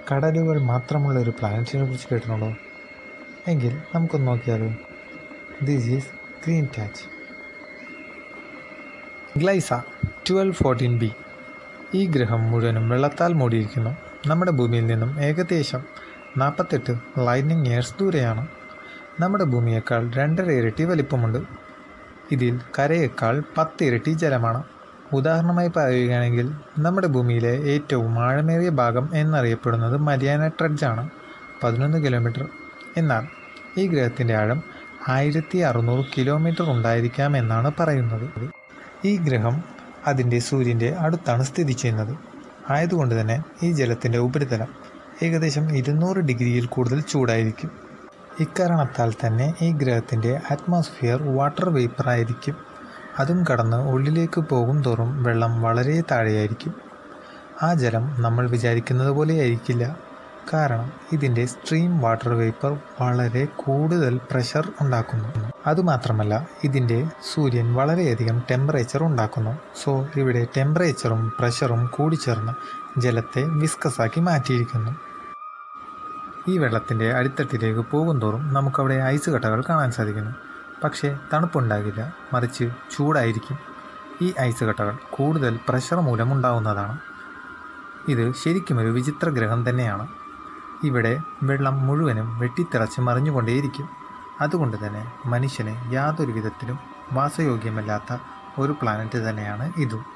കടലുകൾ മാത്രമുള്ള ഒരു പ്ലാനറ്റിനെ കുറിച്ച് കേട്ടിട്ടുണ്ടോ എങ്കിൽ നമുക്കൊന്ന് നോക്കിയാലോ ദിസ് ഈസ് ഗ്രീൻ ടാച്ച് ഗ്ലൈസ ട്വൽവ് ഫോർട്ടീൻ ബി ഈ ഗ്രഹം മുഴുവനും വെള്ളത്താൽ മൂടിയിരിക്കുന്നു നമ്മുടെ ഭൂമിയിൽ നിന്നും ഏകദേശം നാൽപ്പത്തെട്ട് ലൈനിങ് ഇയേഴ്സ് ദൂരെയാണ് നമ്മുടെ ഭൂമിയേക്കാൾ രണ്ടര ഇരട്ടി വലിപ്പമുണ്ട് ഇതിൽ കരയേക്കാൾ പത്ത് ഇരട്ടി ജലമാണ് ഉദാഹരണമായി പറയുകയാണെങ്കിൽ നമ്മുടെ ഭൂമിയിലെ ഏറ്റവും ആഴമേറിയ ഭാഗം എന്നറിയപ്പെടുന്നത് മരിയാന ട്രഡ്ജാണ് പതിനൊന്ന് കിലോമീറ്റർ എന്നാൽ ഈ ഗ്രഹത്തിൻ്റെ ആഴം ആയിരത്തി അറുന്നൂറ് കിലോമീറ്റർ ഉണ്ടായിരിക്കാം എന്നാണ് പറയുന്നത് ഈ ഗ്രഹം അതിൻ്റെ സൂര്യൻ്റെ അടുത്താണ് സ്ഥിതി ചെയ്യുന്നത് ആയതുകൊണ്ട് തന്നെ ഈ ജലത്തിൻ്റെ ഉപരിതലം ഏകദേശം ഇരുന്നൂറ് ഡിഗ്രിയിൽ കൂടുതൽ ചൂടായിരിക്കും ഇക്കാരണത്താൽ തന്നെ ഈ ഗ്രഹത്തിൻ്റെ അറ്റ്മോസ്ഫിയർ വാട്ടർ വേപ്പർ ആയിരിക്കും അതും കടന്ന് ഉള്ളിലേക്ക് പോകും തോറും വെള്ളം വളരെ താഴെയായിരിക്കും ആ ജലം നമ്മൾ വിചാരിക്കുന്നത് പോലെ ആയിരിക്കില്ല കാരണം ഇതിൻ്റെ സ്ട്രീം വാട്ടർ വേപ്പർ വളരെ കൂടുതൽ പ്രഷർ ഉണ്ടാക്കുന്നു അതുമാത്രമല്ല ഇതിൻ്റെ സൂര്യൻ വളരെയധികം ടെമ്പറേച്ചർ ഉണ്ടാക്കുന്നു സോ ഇവിടെ ടെമ്പറേച്ചറും പ്രഷറും കൂടിച്ചേർന്ന് ജലത്തെ വിസ്കസാക്കി മാറ്റിയിരിക്കുന്നു ഈ വെള്ളത്തിൻ്റെ അടിത്തട്ടിലേക്ക് പോകുന്തോറും നമുക്കവിടെ ഐസ് കട്ടകൾ കാണാൻ സാധിക്കുന്നു പക്ഷേ തണുപ്പുണ്ടാകില്ല മറിച്ച് ചൂടായിരിക്കും ഈ ഐസ് കട്ടകൾ കൂടുതൽ പ്രഷർ മൂലം ഉണ്ടാവുന്നതാണ് ഇത് ശരിക്കും ഒരു വിചിത്ര ഗ്രഹം തന്നെയാണ് ഇവിടെ വെള്ളം മുഴുവനും വെട്ടിത്തിളച്ച് മറിഞ്ഞുകൊണ്ടേയിരിക്കും അതുകൊണ്ട് തന്നെ മനുഷ്യന് യാതൊരു വിധത്തിലും വാസയോഗ്യമല്ലാത്ത ഒരു പ്ലാനറ്റ് തന്നെയാണ് ഇതും